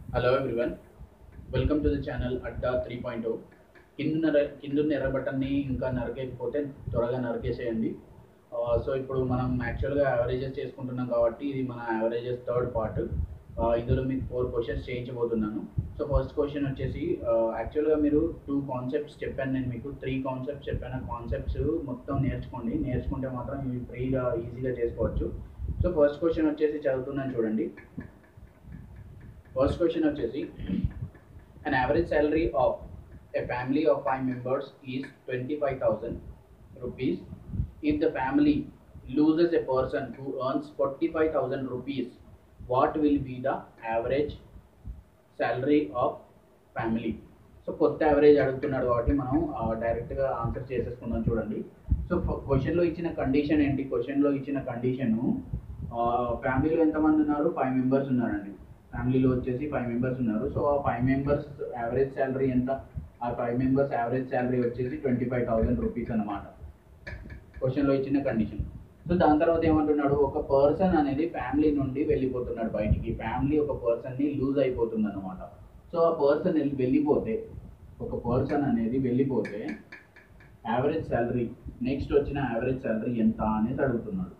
Hello everyone welcome to the channel Adda three point కింద కిందున్న ఎర్ర బటన్ని ఇంకా నరకేకపోతే త్వరగా నరికేసేయండి సో ఇప్పుడు మనం యాక్చువల్గా యావరేజెస్ చేసుకుంటున్నాం కాబట్టి ఇది మన యావరేజెస్ థర్డ్ పార్ట్ ఇందులో మీకు ఫోర్ క్వశ్చన్స్ చేయించబోతున్నాను సో ఫస్ట్ క్వశ్చన్ వచ్చేసి యాక్చువల్గా మీరు టూ కాన్సెప్ట్స్ చెప్పాను నేను మీకు త్రీ కాన్సెప్ట్స్ చెప్పాను కాన్సెప్ట్స్ మొత్తం నేర్చుకోండి నేర్చుకుంటే మాత్రం ఇవి ఫ్రీగా ఈజీగా చేసుకోవచ్చు సో ఫస్ట్ క్వశ్చన్ వచ్చేసి చదువుతున్నాను చూడండి ఫస్ట్ క్వశ్చన్ వచ్చేసి an average salary of a family of five members is 25000 rupees if the family loses a person who earns 45000 rupees what will be the average salary of family so కొత్త average అడుగుతున్నాడు కాబట్టి మనం డైరెక్ట్గా answer చేసేసుకుందాం చూడండి so క్వశ్చన్లో ఇచ్చిన condition ఏంటి క్వశ్చన్లో ఇచ్చిన కండిషను ఫ్యామిలీలో ఎంతమంది ఉన్నారు ఫైవ్ మెంబర్స్ ఉన్నారండి ఫ్యామిలీలో వచ్చేసి ఫైవ్ మెంబర్స్ ఉన్నారు సో ఆ ఫైవ్ మెంబర్స్ యావరేజ్ శాలరీ ఎంత ఆ ఫైవ్ మెంబర్స్ యావరేజ్ శాలరీ వచ్చేసి ట్వంటీ ఫైవ్ థౌసండ్ రూపీస్ అనమాట క్వశ్చన్లో ఇచ్చిన కండిషన్ సో దాని తర్వాత ఏమంటున్నాడు ఒక పర్సన్ అనేది ఫ్యామిలీ నుండి వెళ్ళిపోతున్నాడు బయటికి ఫ్యామిలీ ఒక పర్సన్ని లూజ్ అయిపోతుంది అనమాట సో ఆ పర్సన్ వెళ్ళిపోతే ఒక పర్సన్ అనేది వెళ్ళిపోతే యావరేజ్ శాలరీ నెక్స్ట్ వచ్చిన యావరేజ్ శాలరీ ఎంత అనేది అడుగుతున్నాడు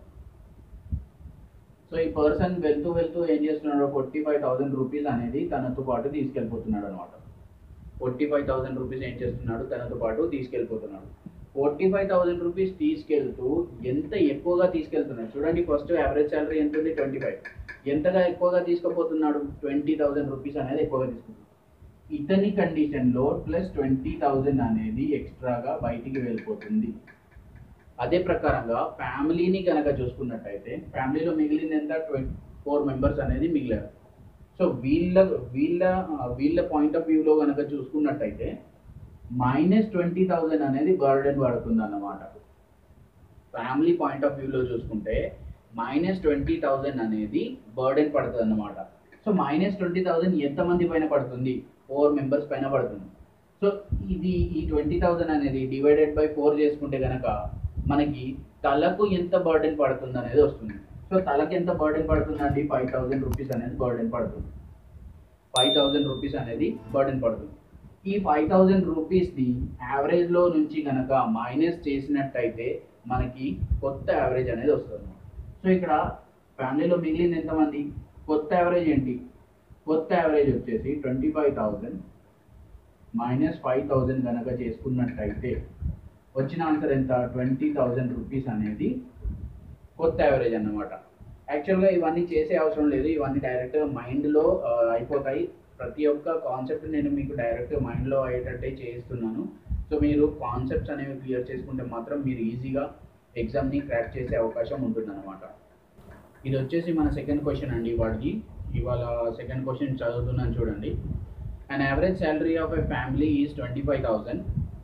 సో ఈ పర్సన్ వెళ్తూ వెళ్తూ ఏం చేస్తున్నాడు ఫోర్టీ ఫైవ్ థౌసండ్ రూపీస్ అనేది తనతో పాటు తీసుకెళ్ళిపోతున్నాడు అనమాట ఫోర్టీ ఫైవ్ థౌసండ్ రూపీస్ ఏం చేస్తున్నాడు తనతో పాటు తీసుకెళ్ళిపోతున్నాడు ఫోర్టీ ఫైవ్ థౌసండ్ రూపీస్ తీసుకెళ్తూ ఎంత ఎక్కువగా తీసుకెళ్తున్నాడు చూడండి ఫస్ట్ యావరేజ్ శాలరీ ఎంత ఉంది ట్వంటీ ఫైవ్ ఎంతగా ఎక్కువగా తీసుకుపోతున్నాడు ట్వంటీ థౌసండ్ రూపీస్ అనేది ఎక్కువగా తీసుకుంటున్నాడు ఇతని కండిషన్లో ప్లస్ ట్వంటీ థౌసండ్ అనేది ఎక్స్ట్రాగా బయటికి వెళ్ళిపోతుంది అదే ప్రకారంగా ఫ్యామిలీని కనుక చూసుకున్నట్టయితే ఫ్యామిలీలో మిగిలింది ఎంత ట్వంటీ ఫోర్ మెంబర్స్ అనేది మిగిలారు సో వీళ్ళ వీళ్ళ వీళ్ళ పాయింట్ ఆఫ్ వ్యూలో కనుక చూసుకున్నట్టయితే మైనస్ ట్వంటీ థౌజండ్ అనేది బర్డెన్ పడుతుంది అన్నమాట ఫ్యామిలీ పాయింట్ ఆఫ్ వ్యూలో చూసుకుంటే మైనస్ ట్వంటీ థౌజండ్ అనేది బర్డెన్ పడుతుంది అన్నమాట సో మైనస్ ట్వంటీ థౌజండ్ ఎంతమంది పైన పడుతుంది ఫోర్ మెంబర్స్ పైన పడుతుంది సో ఇది ఈ ట్వంటీ థౌజండ్ అనేది డివైడెడ్ బై ఫోర్ చేసుకుంటే కనుక మనకి తలకు ఎంత బర్డెన్ పడుతుంది అనేది వస్తుంది సో తలకి ఎంత బర్డెన్ పడుతుంది అండి ఫైవ్ థౌజండ్ రూపీస్ అనేది బర్డెన్ పడుతుంది ఫైవ్ థౌజండ్ రూపీస్ అనేది బర్డెన్ పడుతుంది ఈ ఫైవ్ థౌజండ్ రూపీస్ని యావరేజ్లో నుంచి కనుక మైనస్ చేసినట్టయితే మనకి కొత్త యావరేజ్ అనేది వస్తుంది సో ఇక్కడ ఫ్యామిలీలో మిగిలింది ఎంతమంది కొత్త యావరేజ్ ఏంటి కొత్త యావరేజ్ వచ్చేసి twenty five thousand minus five thousand కనుక చేసుకున్నట్టయితే వచ్చిన ఆన్సర్ ఎంత ట్వంటీ థౌజండ్ రూపీస్ అనేది కొత్త యావరేజ్ అన్నమాట యాక్చువల్గా ఇవన్నీ చేసే అవసరం లేదు ఇవన్నీ డైరెక్ట్గా మైండ్లో అయిపోతాయి ప్రతి ఒక్క కాన్సెప్ట్ నేను మీకు డైరెక్ట్ మైండ్లో అయ్యేటట్టే చేయిస్తున్నాను సో మీరు కాన్సెప్ట్స్ అనేవి క్లియర్ చేసుకుంటే మాత్రం మీరు ఈజీగా ఎగ్జామ్ని క్రాక్ చేసే అవకాశం ఉంటుందన్నమాట ఇది వచ్చేసి మన సెకండ్ క్వశ్చన్ అండి వాడికి ఇవాళ సెకండ్ క్వశ్చన్ చదువుతున్నాను చూడండి an average salary of a family is twenty five thousand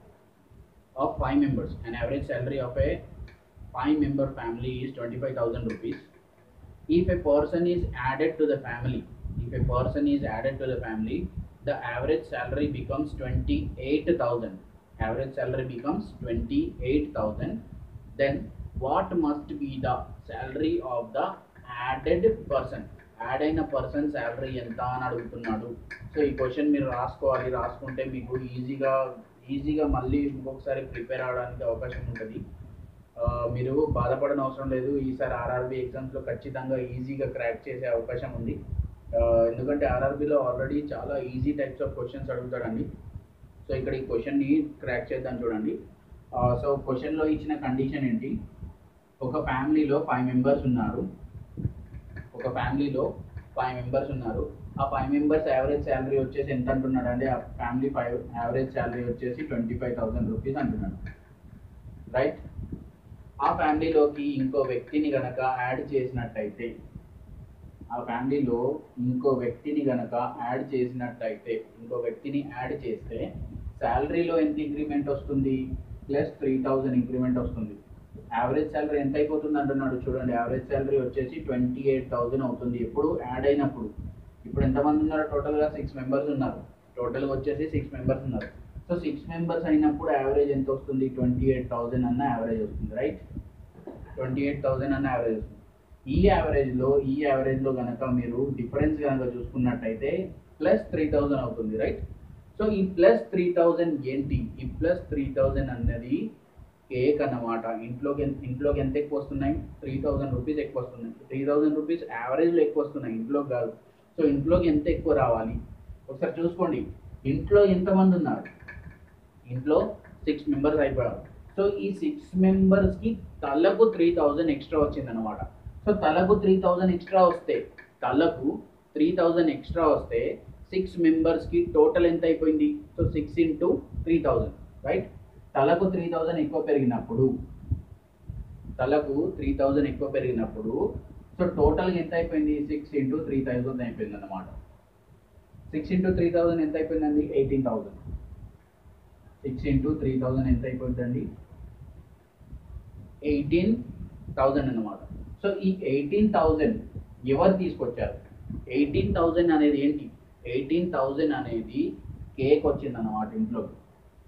of 5 members. An average salary of a 5 member family is 25,000 rupees. If a person is added to the family, if a person is added to the family, the average salary becomes 28,000. Average salary becomes 28,000. Then what must be the salary of the added person? Add అయిన person salary ఎంత అని అడుగుతున్నాడు so ఈ question మీరు రాసుకోవాలి రాసుకుంటే మీకు ఈజీగా ఈజీగా మళ్ళీ ఇంకొకసారి ప్రిపేర్ అవడానికి అవకాశం ఉంటుంది మీరు బాధపడని అవసరం లేదు ఈసారి ఆర్ఆర్బీ ఎగ్జామ్స్లో ఖచ్చితంగా ఈజీగా క్రాక్ చేసే అవకాశం ఉంది ఎందుకంటే ఆర్ఆర్బీలో ఆల్రెడీ చాలా ఈజీ టైప్స్ ఆఫ్ క్వశ్చన్స్ అడుగుతాడండి సో ఇక్కడ ఈ క్వశ్చన్ని క్రాక్ చేద్దాం చూడండి సో క్వశ్చన్లో ఇచ్చిన కండిషన్ ఏంటి ఒక ఫ్యామిలీలో ఫైవ్ మెంబర్స్ ఉన్నారు ఒక ఫ్యామిలీలో ఫైవ్ మెంబర్స్ ఉన్నారు ఆ ఫైవ్ మెంబర్స్ యావరేజ్ శాలరీ వచ్చేసి ఎంత అంటున్నాడు అంటే ఆ ఫ్యామిలీ ఫైవ్ యావరేజ్ శాలరీ వచ్చేసి ట్వంటీ ఫైవ్ థౌసండ్ రూపీస్ అంటున్నాడు రైట్ ఆ ఫ్యామిలీలోకి ఇంకో వ్యక్తిని గనక యాడ్ చేసినట్టయితే ఆ ఫ్యామిలీలో ఇంకో వ్యక్తిని గనక యాడ్ చేసినట్టయితే ఇంకో వ్యక్తిని యాడ్ చేస్తే శాలరీలో ఎంత ఇంక్రిమెంట్ వస్తుంది ప్లస్ త్రీ థౌజండ్ ఇంక్రిమెంట్ వస్తుంది యావరేజ్ శాలరీ ఎంత అయిపోతుంది అంటున్నాడు చూడండి యావరేజ్ శాలరీ వచ్చేసి ట్వంటీ ఎయిట్ థౌజండ్ అవుతుంది ఎప్పుడు యాడ్ అయినప్పుడు ఇప్పుడు ఎంతమంది ఉన్నారు టోటల్గా సిక్స్ మెంబర్స్ ఉన్నారు టోటల్గా వచ్చేసి సిక్స్ మెంబర్స్ ఉన్నారు సో సిక్స్ మెంబర్స్ అయినప్పుడు యావరేజ్ ఎంత వస్తుంది ట్వంటీ ఎయిట్ థౌజండ్ అన్న యావరేజ్ వస్తుంది రైట్ ట్వంటీ ఎయిట్ థౌజండ్ అన్న యావరేజ్ వస్తుంది ఈ యావరేజ్లో ఈ యావరేజ్లో కనుక మీరు డిఫరెన్స్ కనుక చూసుకున్నట్టయితే ప్లస్ త్రీ థౌజండ్ అవుతుంది రైట్ సో ఈ ప్లస్ త్రీ థౌజండ్ ఏంటి ఈ ప్లస్ త్రీ థౌజండ్ అన్నది కేక్ అన్నమాట ఇంట్లోకి ఎంత- ఇంట్లోకి ఎంత ఎక్కువ వస్తున్నాయి త్రీ థౌజండ్ రూపీస్ ఎక్కువ వస్తున్నాయి త్రీ థౌజండ్ రూపీస్ యావరేజ్లో ఎక్కువ వస్తున్నాయి ఇంట్లోకి కాదు సో ఇంట్లోకి ఎంత ఎక్కువ రావాలి ఒకసారి చూసుకోండి ఇంట్లో ఎంతమంది ఉన్నారు ఇంట్లో సిక్స్ మెంబర్స్ అయిపోయారు సో ఈ సిక్స్ మెంబర్స్కి తలకు త్రీ థౌజండ్ ఎక్స్ట్రా వచ్చింది అనమాట సో తలకు త్రీ థౌజండ్ ఎక్స్ట్రా వస్తే తలకు త్రీ థౌజండ్ ఎక్స్ట్రా వస్తే సిక్స్ మెంబర్స్కి టోటల్ ఎంత అయిపోయింది so six into three thousand right తలకు త్రీ థౌజండ్ ఎక్కువ పెరిగినప్పుడు తలకు త్రీ థౌజండ్ ఎక్కువ పెరిగినప్పుడు సో టోటల్గా ఎంత అయిపోయింది సిక్స్ ఇంటూ త్రీ థౌజండ్ అయిపోయింది అనమాట సిక్స్ ఇంటూ త్రీ థౌజండ్ ఎంత అయిపోయిందండి eighteen thousand six into three thousand ఎంత అయిపోయిందండి ఎయిటీన్ థౌజండ్ అనమాట సో ఈ ఎయిటీన్ థౌజండ్ ఎవరు తీసుకొచ్చారు ఎయిటీన్ థౌజండ్ అనేది ఏంటి ఎయిటీన్ థౌజండ్ అనేది కేక్ వచ్చింది అన్నమాట ఇంట్లోకి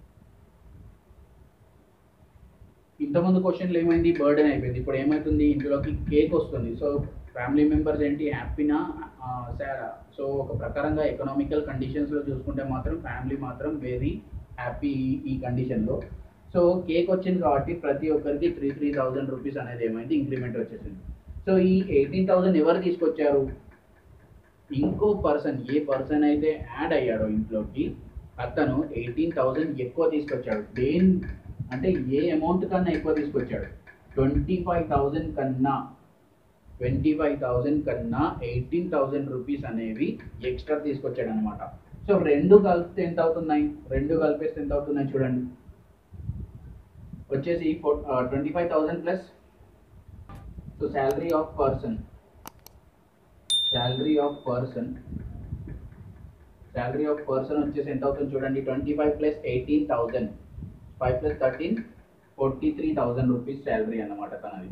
ఇంతకుముందు క్వశ్చన్లు ఏమైంది బర్డెన్ అయిపోయింది ఇప్పుడు ఏమవుతుంది ఇంట్లోకి కేక్ వస్తుంది సో ఫ్యామిలీ మెంబర్స్ ఏంటి హ్యాపీనా సారా సో ఒక ప్రకారంగా ఎకనామికల్ కండిషన్స్లో చూసుకుంటే మాత్రం ఫ్యామిలీ మాత్రం వెరీ హ్యాపీ ఈ కండిషన్లో సో కేక్ వచ్చింది కాబట్టి ప్రతి ఒక్కరికి త్రీ త్రీ థౌజండ్ రూపీస్ అనేది ఏమైంది ఇంక్రిమెంట్ వచ్చేసింది సో ఈ ఎయిటీన్ థౌజండ్ ఎవరు తీసుకొచ్చారు ఇంకో పర్సన్ ఏ పర్సన్ అయితే యాడ్ అయ్యాడో ఇంట్లోకి అతను ఎయిటీన్ థౌజండ్ ఎక్కువ తీసుకొచ్చాడు దేని అంటే ఏ అమౌంట్ కన్నా ఎక్కువ తీసుకొచ్చాడు ట్వంటీ ఫైవ్ థౌజండ్ కన్నా ట్వంటీ ఫైవ్ థౌజండ్ కన్నా ఎయిటీన్ థౌజండ్ రూపీస్ అనేవి ఎక్స్ట్రా తీసుకొచ్చాడు అనమాట సో రెండు కలిపితే ఎంత అవుతున్నాయి రెండు కలిపేస్తే ఎంత అవుతున్నాయి చూడండి వచ్చేసి twenty five thousand plus so salary of person salary of person salary of person వచ్చేసి ఎంత అవుతుంది చూడండి twenty five plus eighteen thousand five plus thirteen forty three thousand rupees salary అన్నమాట తనది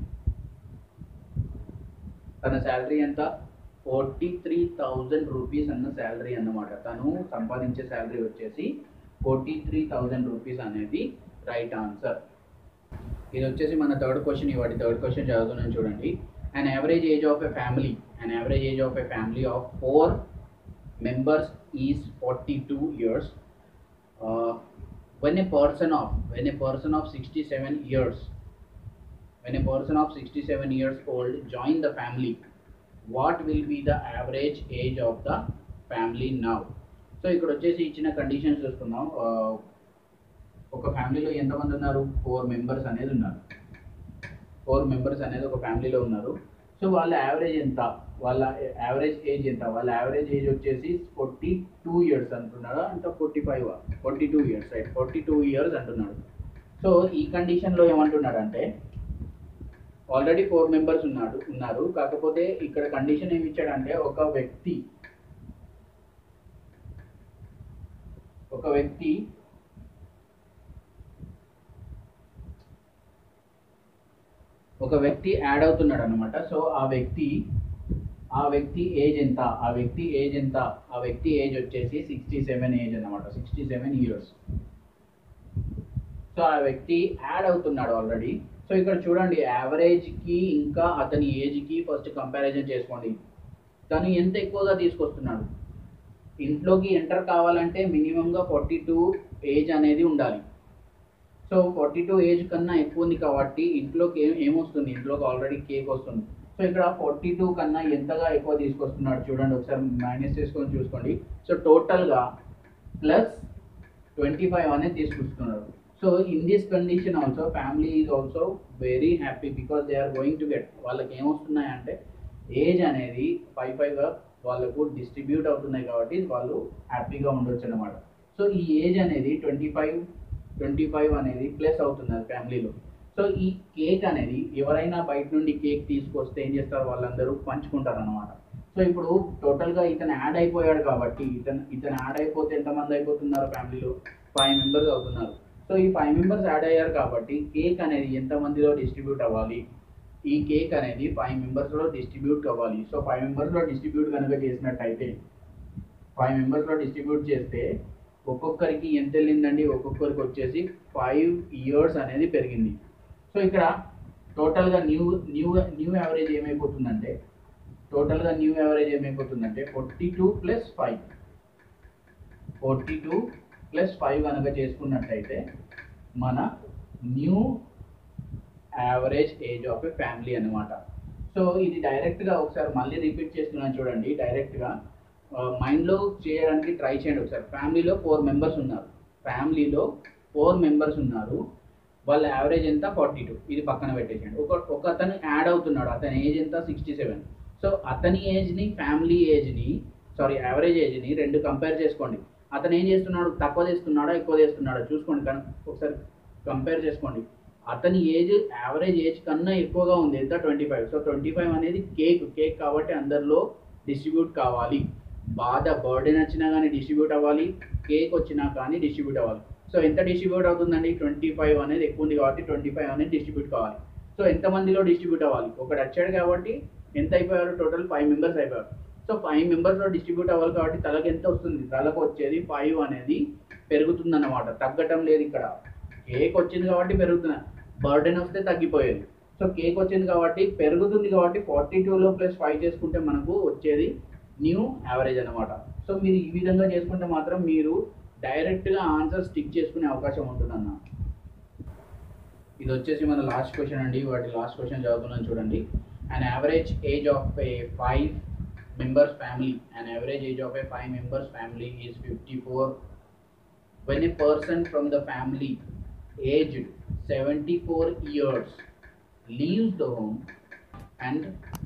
తన శాలరీ ఎంత ఫార్టీ త్రీ థౌజండ్ రూపీస్ అన్న salary అన్నమాట తను సంపాదించే శాలరీ వచ్చేసి ఫార్టీ త్రీ థౌజండ్ రూపీస్ అనేది రైట్ ఆన్సర్ ఇది వచ్చేసి మన థర్డ్ క్వశ్చన్ ఇవాటి థర్డ్ క్వశ్చన్ చదువుతున్నాను చూడండి an average age of a family an average age of a family of four members is 42 years uh, when a person of when a person of 67 years when a person of 67 years old join the family what will be the average age of the family now so ఇక్కడ వచ్చేసి ఇచ్చిన conditions చూసుకుందాం ఆ, ఒక ఫ్యామిలీలో ఎంతమంది ఉన్నారు four members అనేది ఉన్నారు ఫోర్ మెంబర్స్ అనేది ఒక ఫ్యామిలీలో ఉన్నారు సో వాళ్ళ యావరేజ్ ఎంత వాళ్ళ యావరేజ్ ఏజ్ ఎంత వాళ్ళ యావరేజ్ ఏజ్ వచ్చేసి ఫార్టీ టూ ఇయర్స్ అంటున్నాడు అంటే forty five forty two years right forty two years అంటున్నాడు సో ఈ కండిషన్లో ఏమంటున్నాడు అంటే ఆల్రెడీ ఫోర్ మెంబర్స్ ఉన్నాడు ఉన్నారు కాకపోతే ఇక్కడ కండిషన్ ఏమి ఇచ్చాడంటే ఒక వ్యక్తి ఒక వ్యక్తి ఒక వ్యక్తి యాడ్ అవుతున్నాడు అనమాట సో ఆ వ్యక్తి ఆ వ్యక్తి ఏజ్ ఎంత ఆ వ్యక్తి ఏజ్ ఎంత ఆ వ్యక్తి ఏజ్ వచ్చేసి సిక్స్టీ సెవెన్ ఏజ్ అనమాట సిక్స్టీ సెవెన్ ఇయర్స్ సో ఆ వ్యక్తి యాడ్ అవుతున్నాడు ఆల్రెడీ సో ఇక్కడ చూడండి యావరేజ్కి ఇంకా అతని ఏజ్కి ఫస్ట్ కంపారిజన్ చేసుకోండి తను ఎంత ఎక్కువగా తీసుకొస్తున్నాడు ఇంట్లోకి ఎంటర్ కావాలంటే మినిమంగా ఫార్టీ టూ ఏజ్ అనేది ఉండాలి సో ఫార్టీ టూ ఏజ్ కన్నా ఎక్కువ ఉంది కాబట్టి ఇంట్లోకి ఏం ఏమొస్తుంది ఇంట్లోకి ఆల్రెడీ కేక్ వస్తుంది సో ఇక్కడ ఫార్టీ టూ కన్నా ఎంతగా ఎక్కువ తీసుకొస్తున్నాడు చూడండి ఒకసారి మైనస్ చేసుకొని చూసుకోండి సో టోటల్గా ప్లస్ ట్వంటీ ఫైవ్ అనేది తీసుకొస్తున్నాడు so in this condition also family is also very happy because they are going to get వాళ్ళకి ఏమొస్తున్నాయంటే ఏజ్ అనేది ఫైవ్ ఫైవ్గా వాళ్ళకు డిస్ట్రిబ్యూట్ అవుతున్నాయి కాబట్టి వాళ్ళు హ్యాపీగా ఉండొచ్చు అనమాట సో ఈ ఏజ్ అనేది ట్వంటీ ఫైవ్ ట్వంటీ ఫైవ్ అనేది ప్లస్ అవుతుంది ఫ్యామిలీలో సో ఈ కేక్ అనేది ఎవరైనా బయట నుండి కేక్ తీసుకొస్తే ఏం చేస్తారు వాళ్ళందరూ పంచుకుంటారు అనమాట సో ఇప్పుడు టోటల్గా ఇతను యాడ్ అయిపోయాడు కాబట్టి ఇతను ఇతను యాడ్ అయిపోతే ఎంతమంది అయిపోతున్నారు ఫ్యామిలీలో ఫైవ్ మెంబర్స్ అవుతున్నారు సో ఈ ఫైవ్ మెంబర్స్ యాడ్ అయ్యారు కాబట్టి కేక్ అనేది ఎంతమందిలో డిస్ట్రిబ్యూట్ అవ్వాలి ఈ కేక్ అనేది ఫైవ్ మెంబర్స్లో డిస్ట్రిబ్యూట్ అవ్వాలి సో ఫైవ్ మెంబర్స్లో డిస్ట్రిబ్యూట్ కనుక చేసినట్టయితే ఫైవ్ మెంబర్స్లో డిస్ట్రిబ్యూట్ చేస్తే ఒక్కొక్కరికి ఎంత వెళ్ళిందండి ఒక్కొక్కరికి వచ్చేసి ఫైవ్ ఇయర్స్ అనేది పెరిగింది సో ఇక్కడ టోటల్గా న్యూ న్యూ న్యూ యావరేజ్ ఏమైపోతుందంటే టోటల్గా న్యూ యావరేజ్ ఏమైపోతుందంటే forty two plus five forty two plus five కనుక చేసుకున్నట్టయితే మన new average age of a family అనమాట సో ఇది డైరెక్ట్గా ఒకసారి మళ్ళీ రిపీట్ చేస్తున్నాను చూడండి డైరెక్ట్గా మైండ్లో చేయడానికి ట్రై చేయండి ఒకసారి ఫ్యామిలీలో ఫోర్ మెంబర్స్ ఉన్నారు ఫ్యామిలీలో ఫోర్ మెంబర్స్ ఉన్నారు వాళ్ళ యావరేజ్ ఎంత ఫార్టీ టూ ఇది పక్కన పెట్టేసేయండి ఒక ఒక అతను యాడ్ అవుతున్నాడు అతని ఏజ్ ఎంత సిక్స్టీ సెవెన్ సో అతని ఏజ్ని ఫ్యామిలీ ఏజ్ని సారీ యావరేజ్ ఏజ్ని రెండు కంపేర్ చేసుకోండి అతను ఏం చేస్తున్నాడు తక్కువ చేస్తున్నాడా ఎక్కువ చేస్తున్నాడా చూసుకోండి కన్ ఒకసారి కంపేర్ చేసుకోండి అతని ఏజ్ యావరేజ్ ఏజ్ కన్నా ఎక్కువగా ఉంది ఎంత twenty five so twenty five అనేది కేక్ కేక్ కాబట్టి అందరిలో డిస్ట్రిబ్యూట్ కావాలి బాధ బర్త్డేన్ వచ్చినా కానీ డిస్ట్రిబ్యూట్ అవ్వాలి కేక్ వచ్చినా కానీ డిస్ట్రిబ్యూట్ అవ్వాలి సో ఎంత డిస్ట్రిబ్యూట్ అవుతుందండి ట్వంటీ ఫైవ్ అనేది ఎక్కువ ఉంది కాబట్టి ట్వంటీ ఫైవ్ అనేది డిస్ట్రిబ్యూట్ కావాలి సో ఎంతమందిలో డిస్ట్రిబ్యూట్ అవ్వాలి ఒకటి వచ్చాడు కాబట్టి ఎంత అయిపోయారు టోటల్ ఫైవ్ మెంబర్స్ అయిపోయారు సో ఫైవ్ మెంబర్స్లో డిస్ట్రిబ్యూట్ అవ్వాలి కాబట్టి తలకు ఎంత వస్తుంది తలకు వచ్చేది ఫైవ్ అనేది పెరుగుతుంది అన్నమాట తగ్గటం లేదు ఇక్కడ కేక్ వచ్చింది కాబట్టి పెరుగుతుంది బర్డెన్ వస్తే తగ్గిపోయేది సో కేక్ వచ్చింది కాబట్టి పెరుగుతుంది కాబట్టి ఫార్టీ టూలో ప్లస్ ఫైవ్ చేసుకుంటే మనకు వచ్చేది న్యూ యావరేజ్ అనమాట సో మీరు ఈ విధంగా చేసుకుంటే మాత్రం మీరు డైరెక్ట్గా ఆన్సర్ స్టిక్ చేసుకునే అవకాశం ఉంటుందన్న ఇది వచ్చేసి మన లాస్ట్ క్వశ్చన్ అండి వాటి లాస్ట్ క్వశ్చన్ చదువుతున్నాను చూడండి an average age of a five members family an average age of a five members family is 54 when a person from the family aged 74 years leaves the home and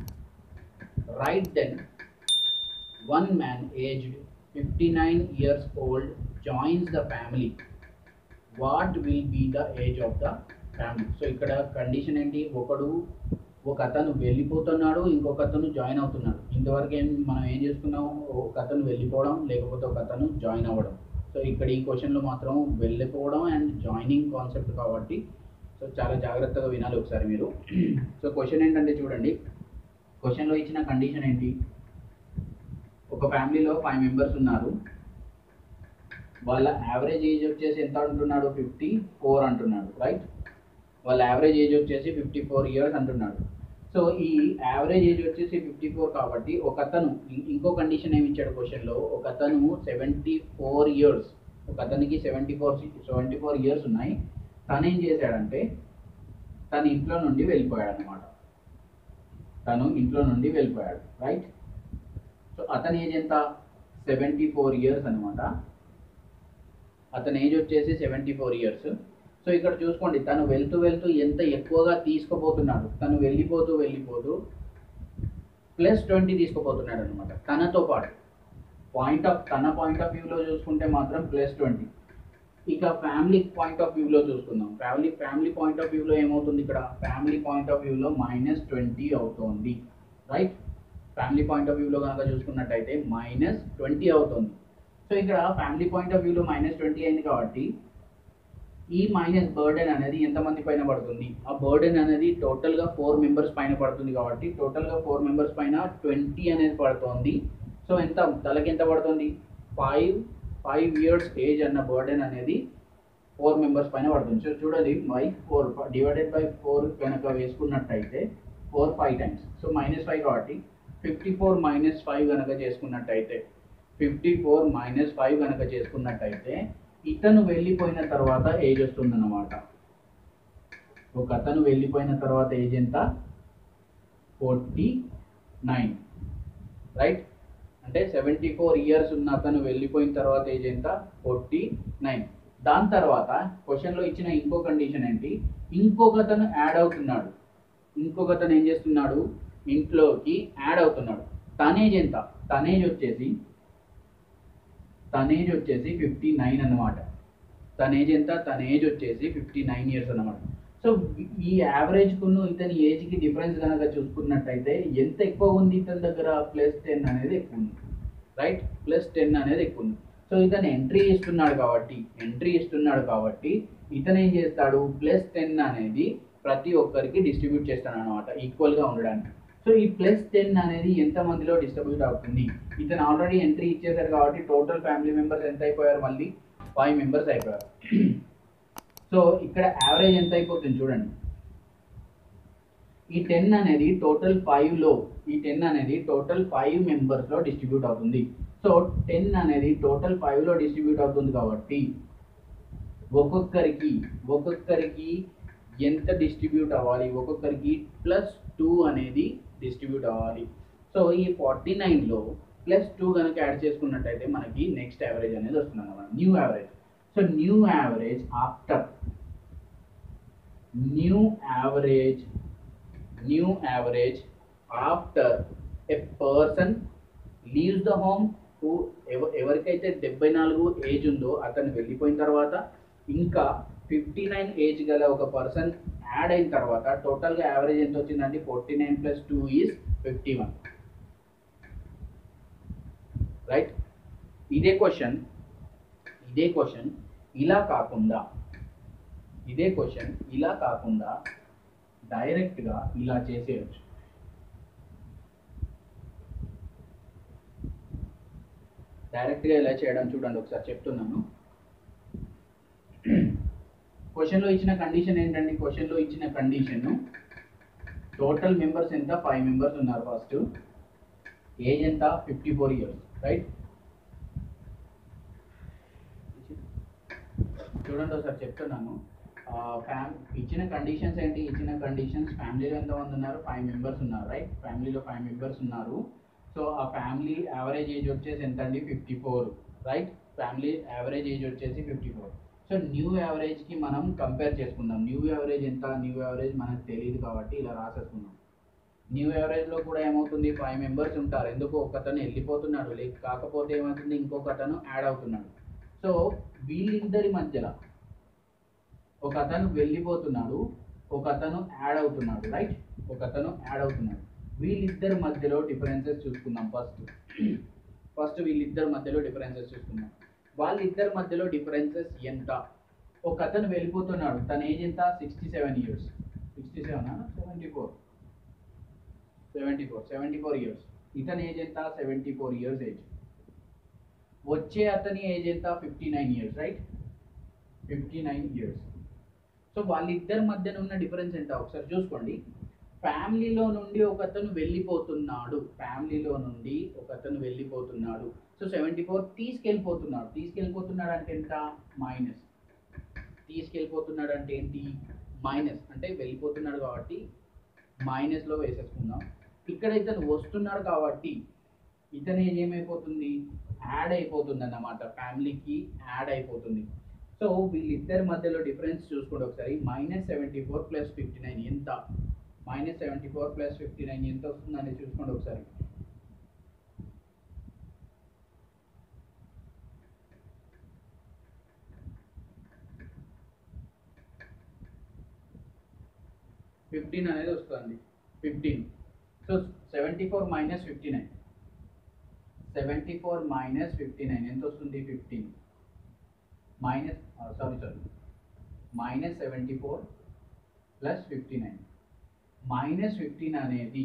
right then one man aged 59 years old joins the family what will be the age of the family so ఇక్కడ condition ఏంటి ఒకడు ఒక అతను వెళ్ళిపోతున్నాడు ఇంకొక అతను join అవుతున్నాడు ఇంతవరకు ఏం మనం ఏం చేసుకున్నాం ఒక అతను వెళ్ళిపోవడం లేకపోతే ఒక అతను జాయిన్ అవ్వడం సో ఇక్కడ ఈ క్వశ్చన్లో మాత్రం వెళ్ళిపోవడం అండ్ జాయినింగ్ కాన్సెప్ట్ కాబట్టి సో చాలా జాగ్రత్తగా వినాలి ఒకసారి మీరు సో క్వశ్చన్ ఏంటంటే చూడండి క్వశ్చన్లో ఇచ్చిన కండిషన్ ఏంటి ఒక ఫ్యామిలీలో ఫైవ్ మెంబర్స్ ఉన్నారు వాళ్ళ యావరేజ్ ఏజ్ వచ్చేసి ఎంత అంటున్నాడు ఫిఫ్టీ ఫోర్ అంటున్నాడు రైట్ వాళ్ళ యావరేజ్ ఏజ్ వచ్చేసి ఫిఫ్టీ ఫోర్ ఇయర్స్ అంటున్నాడు సో ఈ యావరేజ్ ఏజ్ వచ్చేసి ఫిఫ్టీ ఫోర్ కాబట్టి ఒక అతను ఇం- ఇంకో కండిషన్ ఏమి ఇచ్చాడు క్వశ్చన్లో ఒక అతను సెవెంటీ ఫోర్ ఇయర్స్ ఒక అతనికి seventy four seventy four years ఉన్నాయి తను ఏం చేశాడంటే తన ఇంట్లో నుండి వెళ్ళిపోయాడు అనమాట తను ఇంట్లో నుండి వెళ్ళిపోయాడు రైట్ సో అతని ఏజ్ ఎంత సెవెంటీ ఫోర్ ఇయర్స్ అనమాట అతని ఏజ్ వచ్చేసి సెవెంటీ ఫోర్ ఇయర్స్ సో ఇక్కడ చూసుకోండి తను వెళ్తూ వెళ్తూ ఎంత ఎక్కువగా తీసుకుపోతున్నాడు తను వెళ్ళిపోతూ వెళ్ళిపోతూ ప్లస్ ట్వంటీ తీసుకుపోతున్నాడు అనమాట తనతో పాటు పాయింట్ ఆఫ్ తన పాయింట్ ఆఫ్ వ్యూలో చూసుకుంటే మాత్రం ప్లస్ ట్వంటీ ఇక ఫ్యామిలీ పాయింట్ ఆఫ్ వ్యూలో చూసుకుందాం ఫ్యామిలీ ఫ్యామిలీ పాయింట్ ఆఫ్ వ్యూలో ఏమవుతుంది ఇక్కడ ఫ్యామిలీ పాయింట్ ఆఫ్ వ్యూలో మైనస్ ట్వంటీ అవుతుంది రైట్ ఫ్యామిలీ పాయింట్ ఆఫ్ వ్యూలో కనుక చూసుకున్నట్టయితే మైనస్ ట్వంటీ అవుతుంది సో ఇక్కడ ఫ్యామిలీ పాయింట్ ఆఫ్ వ్యూలో మైనస్ ట్వంటీ అయింది కాబట్టి ఈ మైనస్ బర్డెన్ అనేది ఎంతమంది పైన పడుతుంది ఆ బర్డెన్ అనేది టోటల్గా ఫోర్ మెంబర్స్ పైన పడుతుంది కాబట్టి టోటల్గా ఫోర్ మెంబర్స్ పైన ట్వంటీ అనేది పడుతుంది సో ఎంత తలకి ఎంత పడుతుంది ఫైవ్ ఫైవ్ ఇయర్స్ ఏజ్ అన్న బర్డెన్ అనేది ఫోర్ మెంబర్స్ పైన పడుతుంది సో చూడండి by four divided by four కనుక వేసుకున్నట్టయితే four five times so minus five కాబట్టి ఫిఫ్టీ ఫోర్ మైనస్ ఫైవ్ కనుక చేసుకున్నట్టయితే ఫిఫ్టీ ఫోర్ మైనస్ ఫైవ్ కనుక చేసుకున్నట్టయితే ఇతను వెళ్ళిపోయిన తర్వాత ఏజ్ వస్తుందన్నమాట ఒక అతను వెళ్ళిపోయిన తర్వాత ఏజ్ ఎంత ఫోర్టీ నైన్ రైట్ అంటే సెవెంటీ ఫోర్ ఇయర్స్ ఉన్న అతను వెళ్ళిపోయిన తర్వాత ఏజ్ ఎంత ఫోర్టీ నైన్ దాని తర్వాత క్వశ్చన్లో ఇచ్చిన ఇంకో కండిషన్ ఏంటి ఇంకొక అతను యాడ్ అవుతున్నాడు ఇంకొక అతను ఏం చేస్తున్నాడు ఇంట్లోకి యాడ్ అవుతున్నాడు తనేజ్ ఎంత తనేజ్ వచ్చేసి తన ఏజ్ వచ్చేసి ఫిఫ్టీ నైన్ అనమాట తన ఏజ్ ఎంత తన ఏజ్ వచ్చేసి ఫిఫ్టీ నైన్ ఇయర్స్ అనమాట సో ఈ యావరేజ్ కును ఇతని ఏజ్కి డిఫరెన్స్ కనుక చూసుకున్నట్టయితే ఎంత ఎక్కువ ఉంది ఇతని దగ్గర ప్లస్ టెన్ అనేది ఎక్కువ ఉంది రైట్ ప్లస్ టెన్ అనేది ఎక్కువ ఉంది సో ఇతను ఎంట్రీ ఇస్తున్నాడు కాబట్టి ఎంట్రీ ఇస్తున్నాడు కాబట్టి ఇతను ఏం చేస్తాడు ప్లస్ టెన్ అనేది ప్రతి ఒక్కరికి డిస్ట్రిబ్యూట్ చేస్తాడు అనమాట ఈక్వల్గా ఉండడానికి సో ఈ ప్లస్ టెన్ అనేది ఎంత మందిలో డిస్ట్రిబ్యూట్ అవుతుంది ఇతను ఆల్రెడీ ఎంట్రీ ఇచ్చేసారు కాబట్టి టోటల్ ఫ్యామిలీ మెంబర్స్ ఎంత అయిపోయారు మళ్ళీ ఫైవ్ మెంబర్స్ అయిపోయారు సో ఇక్కడ యావరేజ్ ఎంత అయిపోతుంది చూడండి ఈ టెన్ అనేది టోటల్ ఫైవ్లో ఈ టెన్ అనేది టోటల్ ఫైవ్ మెంబర్స్లో డిస్ట్రిబ్యూట్ అవుతుంది సో టెన్ అనేది టోటల్ ఫైవ్లో డిస్ట్రిబ్యూట్ అవుతుంది కాబట్టి ఒక్కొక్కరికి ఒక్కొక్కరికి ఎంత డిస్ట్రిబ్యూట్ అవ్వాలి ఒక్కొక్కరికి ప్లస్ టూ అనేది డిస్ట్రిబ్యూట్ అవ్వాలి సో ఈ ఫార్టీ నైన్లో ప్లస్ టూ కనుక యాడ్ చేసుకున్నట్టయితే మనకి నెక్స్ట్ యావరేజ్ అనేది వస్తుంది అన్నమాట new average so new average after new average new average after a person leaves the home who ఎవరికైతే డెబ్బై నాలుగు ఏజ్ ఉందో అతను వెళ్ళిపోయిన తర్వాత ఇంకా ఫిఫ్టీ నైన్ ఏజ్ గల ఒక పర్సన్ యాడ్ అయిన తర్వాత టోటల్గా యావరేజ్ ఎంత వచ్చిందంటే forty nine plus two is fifty one right ఇదే క్వశ్చన్ ఇదే క్వశ్చన్ ఇలా కాకుండా ఇదే క్వశ్చన్ ఇలా కాకుండా డైరెక్ట్గా ఇలా చేసేయచ్చు డైరెక్ట్గా ఇలా చేయడం చూడండి ఒకసారి చెప్తున్నాను క్వశ్చన్లో ఇచ్చిన కండిషన్ ఏంటండి క్వశ్చన్లో ఇచ్చిన కండిషన్ టోటల్ మెంబర్స్ ఎంత ఫైవ్ మెంబర్స్ ఉన్నారు ఫస్ట్ ఏజ్ ఎంత ఫిఫ్టీ ఫోర్ ఇయర్స్ రైట్ చూడండి ఒకసారి చెప్తున్నాను ఫ్యామ్ ఇచ్చిన కండిషన్స్ ఏంటి ఇచ్చిన కండిషన్స్ ఫ్యామిలీలో ఎంతమంది ఉన్నారు ఫైవ్ మెంబర్స్ ఉన్నారు రైట్ ఫ్యామిలీలో ఫైవ్ మెంబర్స్ ఉన్నారు సో ఆ ఫ్యామిలీ యావరేజ్ ఏజ్ వచ్చేసి ఎంత అండి fifty four right family average age వచ్చేసి ఫిఫ్టీ ఫోర్ సో న్యూ యావరేజ్కి మనం కంపేర్ చేసుకుందాం న్యూ యావరేజ్ ఎంత న్యూ యావరేజ్ మనకు తెలియదు కాబట్టి ఇలా రాసేసుకుందాం న్యూ యావరేజ్లో కూడా ఏమవుతుంది ఫైవ్ మెంబర్స్ ఉంటారు ఎందుకు ఒకతను వెళ్ళిపోతున్నాడు లేక కాకపోతే ఏమవుతుంది ఇంకొక అతను యాడ్ అవుతున్నాడు సో వీళ్ళిద్దరి మధ్యలో ఒక అతను వెళ్ళిపోతున్నాడు ఒక అతను యాడ్ అవుతున్నాడు రైట్ ఒక అతను యాడ్ అవుతున్నాడు వీళ్ళిద్దరి మధ్యలో డిఫరెన్సెస్ చూసుకుందాం ఫస్ట్ ఫస్ట్ వీళ్ళిద్దరి మధ్యలో డిఫరెన్సెస్ చూసుకుందాం వాళ్ళిద్దరి మధ్యలో డిఫరెన్సెస్ ఎంత ఒక అతను వెళ్ళిపోతున్నాడు తన ఏజ్ ఎంత sixty seven years sixty seven seventy four seventy four seventy four years ఇతని ఏజ్ ఎంత సెవెంటీ ఫోర్ ఇయర్స్ ఏజ్ వచ్చే అతని ఏజ్ ఎంత fifty nine years right fifty nine years so వాళ్ళిద్దరి మధ్యన ఉన్న డిఫరెన్స్ ఎంత ఒకసారి చూసుకోండి ఫ్యామిలీలో నుండి ఒక అతను వెళ్ళిపోతున్నాడు ఫ్యామిలీలో నుండి ఒక అతను వెళ్ళిపోతున్నాడు సో సెవెంటీ ఫోర్ తీసుకెళ్ళిపోతున్నాడు తీసుకెళ్ళిపోతున్నాడు అంటే ఎంత మైనస్ తీసుకెళ్ళిపోతున్నాడు అంటే ఏంటి మైనస్ అంటే వెళ్ళిపోతున్నాడు కాబట్టి మైనస్లో వేసేసుకుందాం ఇక్కడ ఇతను వస్తున్నాడు కాబట్టి ఇతని ఏజ్ ఏమైపోతుంది యాడ్ అయిపోతుంది అన్నమాట ఫ్యామిలీకి యాడ్ అయిపోతుంది సో వీళ్ళిద్దరి మధ్యలో డిఫరెన్స్ చూసుకోండి ఒకసారి minus seventy four plus fifty nine ఎంత minus seventy four plus fifty nine ఎంత వస్తుందని చూసుకోండి ఒకసారి ఫిఫ్టీన్ అనేది వస్తుంది fifteen so seventy four minus fifty nine seventy four minus fifty nine ఎంత వస్తుంది fifteen minus sorry sorry minus seventy four plus fifty nine minus fifteen అనేది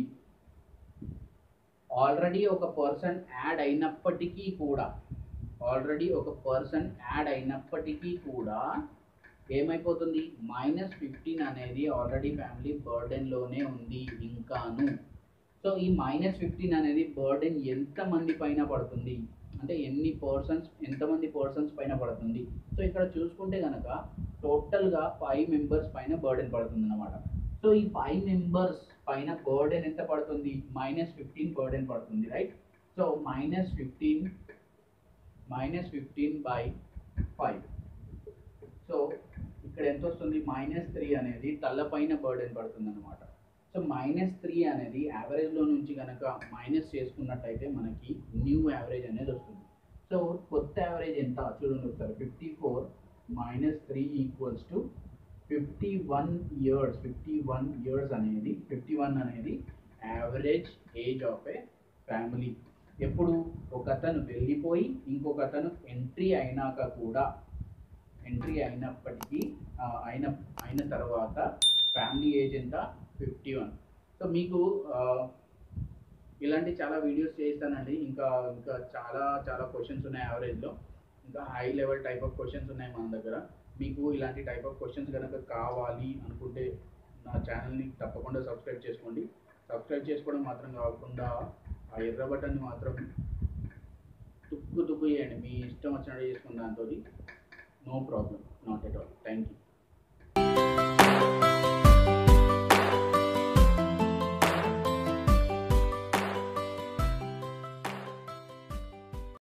already ఒక పర్సన్ యాడ్ అయినప్పటికీ కూడా ఆల్రెడీ ఒక పర్సన్ యాడ్ అయినప్పటికీ కూడా ఏమైపోతుంది మైనస్ ఫిఫ్టీన్ అనేది ఆల్రెడీ ఫ్యామిలీ బర్డెన్లోనే ఉంది ఇంకాను సో ఈ మైనస్ ఫిఫ్టీన్ అనేది బర్డెన్ ఎంతమంది పైన పడుతుంది అంటే ఎన్ని పర్సన్స్ ఎంతమంది పర్సన్స్ పైన పడుతుంది సో ఇక్కడ చూసుకుంటే కనుక టోటల్గా ఫైవ్ మెంబర్స్ పైన బర్డెన్ పడుతుంది అనమాట సో ఈ ఫైవ్ మెంబర్స్ పైన బర్డెన్ ఎంత పడుతుంది మైనస్ ఫిఫ్టీన్ బర్డెన్ పడుతుంది right so minus fifteen minus fifteen by five so ఇక్కడ ఎంత వస్తుంది మైనస్ త్రీ అనేది తలపైన బర్డెన్ పడుతుంది అనమాట సో మైనస్ త్రీ అనేది యావరేజ్లో నుంచి కనుక మైనస్ చేసుకున్నట్టయితే మనకి న్యూ యావరేజ్ అనేది వస్తుంది సో కొత్త యావరేజ్ ఎంత చూడండి ఒకసారి fifty four minus three equals to fifty one years fifty one years అనేది ఫిఫ్టీ వన్ అనేది average age of a family ఎప్పుడు ఒక అతను వెళ్ళిపోయి ఇంకొక అతను ఎంట్రీ అయినాక కూడా ఎంట్రీ అయినప్పటికీ ఆ, అయిన అయిన తర్వాత ఫ్యామిలీ ఏజ్ ఎంత ఫిఫ్టీ వన్ సో మీకు ఆ, ఇలాంటి చాలా వీడియోస్ చేస్తానండి ఇంకా ఇంకా చాలా చాలా క్వశ్చన్స్ ఉన్నాయి యావరేజ్లో ఇంకా high level type of questions ఉన్నాయి మన దగ్గర మీకు ఇలాంటి టైప్ ఆఫ్ క్వశ్చన్స్ కనుక కావాలి అనుకుంటే నా ఛానల్ని తప్పకుండా సబ్స్క్రైబ్ చేసుకోండి సబ్స్క్రైబ్ చేసుకోవడం మాత్రం కాకుండా ఆ ఎర్ర బటన్ని మాత్రం తుక్కు తుక్కు చేయండి మీ ఇష్టం వచ్చినట్టు చేసుకున్న దాంతో no problem not at all thank you